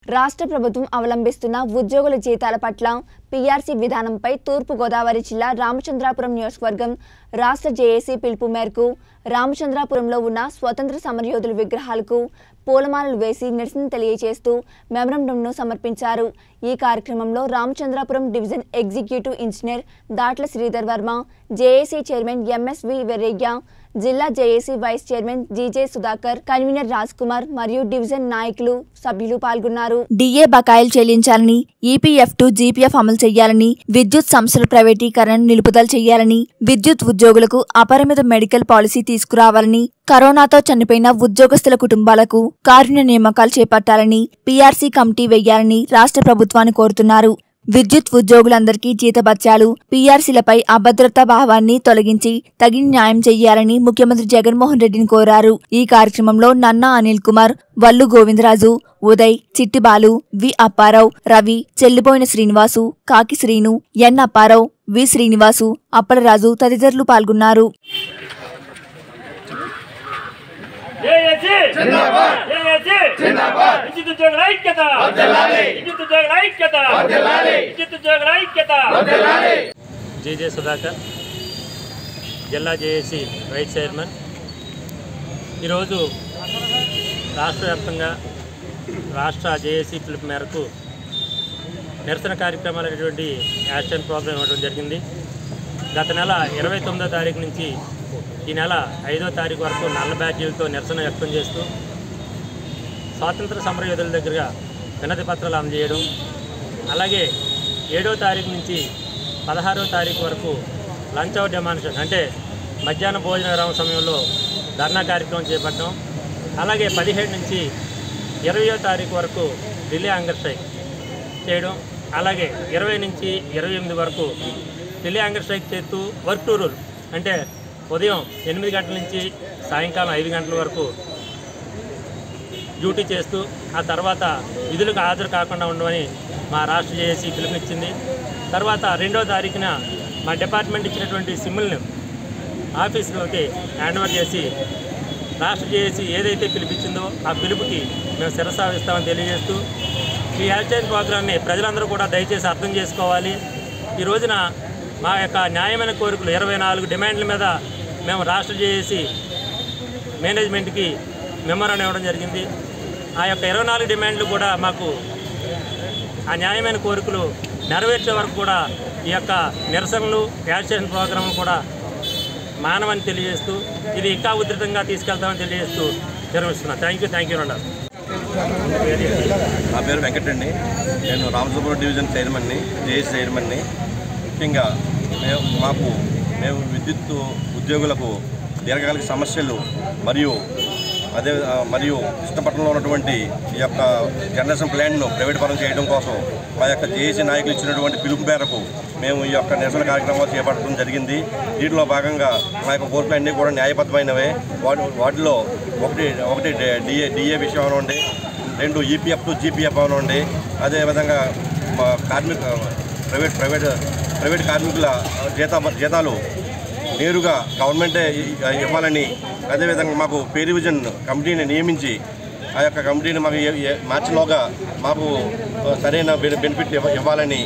రాష్ట్ర ప్రభుత్వం అవలంబిస్తున్న ఉద్యోగుల జీతాల పట్ల పీఆర్సీ విధానంపై తూర్పుగోదావరి జిల్లా రామచంద్రాపురం నియోజకవర్గం రాష్ట్ర జేఏసీ పిలుపు మేరకు రామచంద్రాపురంలో ఉన్న స్వతంత్ర సమరయోధుల విగ్రహాలకు పూలమాలలు వేసి నిరసన తెలియజేస్తూ మెమరండంను సమర్పించారు ఈ కార్యక్రమంలో Ramachandrapuram division executive engineer Datla Sridhar Varma JAC chairman MSV Verraiah జిల్లా JAC vice chairman GJ Sudhakar convener Raj Kumar మరియు డివిజన్ నాయకులు సభ్యులు పాల్గొన్నారు డిఏ బకాయిలు చెల్లించాలని ఈపీఎఫ్ టు జీపీఎఫ్ అమలు చేయాలని విద్యుత్ సంస్థల ప్రైవేటీకరణను నిలుపుదల చేయాలని విద్యుత్ ఉద్యోగులకు అపరిమిత మెడికల్ పాలసీ తీసుకురావాలని కరోనాతో చనిపోయిన ఉద్యోగస్తుల కుటుంబాలకు కారుణ్య నియామకాలు చేపట్టాలని పీఆర్సీ కమిటీ వేయాలని రాష్ట్ర ప్రభుత్వాన్ని కోరుతున్నారు విద్యుత్ ఉద్యోగులందరికీ జీతభత్యాలు పీఆర్సీలపై అభద్రతా భావాన్ని తొలగించి తగిన న్యాయం చేయాలని ముఖ్యమంత్రి జగన్మోహన్ రెడ్డిని కోరారు ఈ కార్యక్రమంలో నన్నా అనిల్ కుమార్ వల్లు గోవిందరాజు ఉదయ్ చిట్టిబాలు వి అప్పారావు రవి చెల్లిపోయిన శ్రీనివాసు కాకి శ్రీను ఎన్ అప్పారావు వి శ్రీనివాసు అప్పలరాజు తదితరులు పాల్గొన్నారు జేఏసీ జిందాబాద్ జేఏసీ జిందాబాద్ విద్యుత్ ఉద్యోగుల ఐక్యత వర్ధిల్లాలి విద్యుత్ ఉద్యోగుల ఐక్యత వర్ధిల్లాలి విద్యుత్ ఉద్యోగుల ఐక్యత వర్ధిల్లాలి జేజే సుధాకర్ జిల్లా జేఏసీ వైస్ చైర్మన్ ఈరోజు రాష్ట్ర వ్యాప్తంగా రాష్ట్ర జేఏసీ పిలుపు మేరకు నిరసన కార్యక్రమాలు అనేటువంటి యాక్షన్ ప్రోగ్రాం ఇవ్వడం జరిగింది గత నెల ఇరవై తొమ్మిదో తారీఖు నుంచి ఈ నెల ఐదో తారీఖు వరకు నల్ల బ్యాడ్జీలతో నిరసన వ్యక్తం చేస్తూ స్వాతంత్ర సమరయోధుల దగ్గరగా వినతి పత్రాలు అందజేయడం అలాగే ఏడో తారీఖు నుంచి పదహారో తారీఖు వరకు లంచ్ అవుట్ డెమాన్స్ట్రేషన్ అంటే మధ్యాహ్న భోజన విరామ సమయంలో ధర్నా కార్యక్రమం చేపట్టడం అలాగే పదిహేడు నుంచి ఇరవయో తారీఖు వరకు ఢిల్లీ హంగర్ స్ట్రైక్ చేయడం అలాగే ఇరవై నుంచి ఇరవై ఎనిమిది వరకు ఢిల్లీ హంగర్ స్ట్రైక్ చేస్తూ వర్క్ టు రూల్ అంటే ఉదయం ఎనిమిది గంటల నుంచి సాయంకాలం ఐదు గంటల వరకు డ్యూటీ చేస్తూ ఆ తర్వాత విధులకు హాజరు కాకుండా ఉండమని మా రాష్ట్ర జేఏసీ పిలుపునిచ్చింది తర్వాత రెండో తారీఖున మా డిపార్ట్మెంట్ ఇచ్చినటువంటి సిమ్ముల్ని ఆఫీసులోకి హ్యాండ్ ఓవర్ చేసి రాష్ట్ర జేఏసీ ఏదైతే పిలిపించిందో ఆ పిలుపుకి మేము శిరసావిస్తామని తెలియజేస్తూ ఈ హెల్త్ చైన్ ప్రోగ్రామ్ని ప్రజలందరూ కూడా దయచేసి అర్థం చేసుకోవాలి ఈ రోజున మా యొక్క న్యాయమైన కోరికలు ఇరవై నాలుగు డిమాండ్ల మీద మేము రాష్ట్ర జేఏసీ మేనేజ్మెంట్కి మెమోరాండం ఇవ్వడం జరిగింది ఆ యొక్క ఇరవై నాలుగు డిమాండ్లు కూడా మాకు ఆ న్యాయమైన కోరికలు నెరవేర్చే వరకు కూడా ఈ యొక్క నిరసనలు యాక్షన్ ప్రోగ్రాం కూడా మానవని తెలియజేస్తూ ఇది ఇంకా ఉధృతంగా తీసుకెళ్తామని తెలియజేస్తూ విరమిస్తున్నాను థ్యాంక్ యూ థ్యాంక్ యూ అన్నారు నా పేరు వెంకట్ అండి నేను రామసుబ్రహ్మణ్యం డివిజన్ చైర్మన్ని జేఏసీ చైర్మన్ని ముఖ్యంగా మేము మాకు మేము విద్యుత్ ఉద్యోగులకు దీర్ఘకాలిక సమస్యలు మరియు అదే ఆ, మరియు కృష్ణపట్నంలో ఉన్నటువంటి ఈ యొక్క జనరేషన్ ప్లాంట్ను ప్రైవేట్ పరం చేయడం కోసం మా యొక్క జేఏసీ నాయకులు ఇచ్చినటువంటి పిలుపు మేరకు మేము ఈ యొక్క నిరసన కార్యక్రమాలు చేపట్టడం జరిగింది దీంట్లో భాగంగా మా యొక్క కోర్టులు అన్నీ కూడా న్యాయబద్ధమైనవే వాటి వాటిలో ఒకటి ఒకటి డిఏ డిఏ విషయం అవనండి రెండు ఈపీఎఫ్ టు జీపీఎఫ్ అవనండి అదేవిధంగా మా కార్మిక ప్రైవేట్ ప్రైవేట్ ప్రైవేట్ కార్మికుల జీత జీతాలు నేరుగా గవర్నమెంటే ఇ- ఇవ్వాలని అదేవిధంగా మాకు పే రివిజన్ కమిటీని నియమించి ఆ యొక్క కమిటీని మాకు ఏ- ఏ- మార్చిలోగా మాకు ఆ, సరైన బెని- బెనిఫిట్ ఇవ్వ- ఇవ్వాలని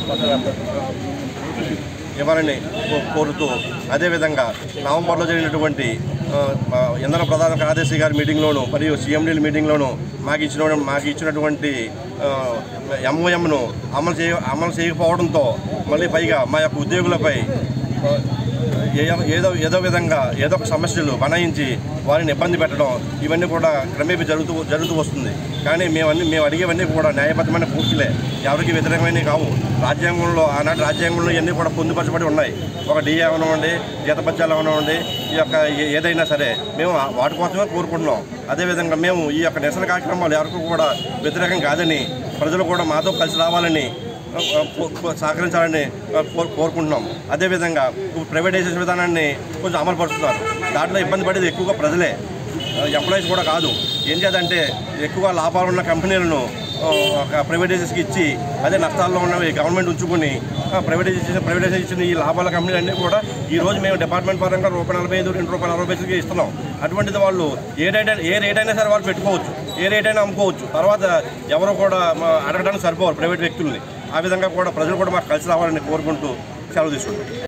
ఇవ్వాలని కో- కోరుతూ అదేవిధంగా నవంబర్లో జరిగినటువంటి ఆ, మా ఇంధన ప్రధాన కార్యదర్శి గారి మీటింగ్లోను మరియు సీఎండీల మీటింగ్లోను మాకు ఇచ్చిన మాకు ఇచ్చినటువంటి ఎంఓఎంను అమలు చేయ అమలు చేయకపోవడంతో మళ్ళీ పైగా మా యొక్క ఉద్యోగులపై ఆ, ఏ- ఏదో ఏదో విధంగా ఏదో ఒక సమస్యలు బనాయించి వారిని ఇబ్బంది పెట్టడం ఇవన్నీ కూడా క్రమేపీ జరుగుతూ జరుగుతూ వస్తుంది కానీ మేమన్నీ మేము అడిగేవన్నీ కూడా న్యాయబద్ధమైన పూర్తిలే ఎవరికి వ్యతిరేకమైనవి కావు రాజ్యాంగంలో ఆనాటి రాజ్యాంగంలో ఇవన్నీ కూడా పొందుపరచబడి ఉన్నాయి ఒక డిఏ అవనివ్వండి జీతపత్యాలు అవనివ్వండి ఈ యొక్క ఏ- ఏదైనా సరే మేము ఆ- వాటి కోసమే కోరుకుంటున్నాం అదేవిధంగా మేము ఈ యొక్క నిరసన కార్యక్రమాలు ఎవరికి కూడా వ్యతిరేకం కాదని ప్రజలు కూడా మాతో కలిసి రావాలని కో- కో- సహకరించాలని కో- కోరుకుంటున్నాం అదేవిధంగా ఇప్పుడు ప్రైవేటైజేషన్ విధానాన్ని కొంచెం అమలు పరుస్తున్నారు దాంట్లో ఇబ్బంది పడేది ఎక్కువగా ప్రజలే ఎంప్లాయీస్ కూడా కాదు ఏం చేద్దంటే ఎక్కువ లాభాలు ఉన్న కంపెనీలను ఆ, ఒక ప్రైవేటైజేషన్కి ఇచ్చి అదే నష్టాల్లో ఉన్నవి గవర్నమెంట్ ఉంచుకుని ప్రైవేటైజేషన్ ప్రైవేటైజేషన్ ఇచ్చిన ఈ లాభాల కంపెనీలు అన్నీ కూడా ఈ రోజు మేము డిపార్ట్మెంట్ పరంగా రూపాయి నలభై ఐదు రెండు రూపాయల అరవై పైసలకి ఇస్తున్నాం అటువంటిది వాళ్ళు ఏ రేట్ అయినా ఏ రేట్ అయినా సరే వాళ్ళు పెట్టుకోవచ్చు ఏ రేట్ అయినా అమ్ముకోవచ్చు తర్వాత ఎవరు కూడా మా అడగడానికి సరిపోరు ప్రైవేట్ వ్యక్తుల్ని ఆ విధంగా కూడా ప్రజలు కూడా మాకు కలిసి రావాలని కోరుకుంటూ సెలవు తీసుకుంటాం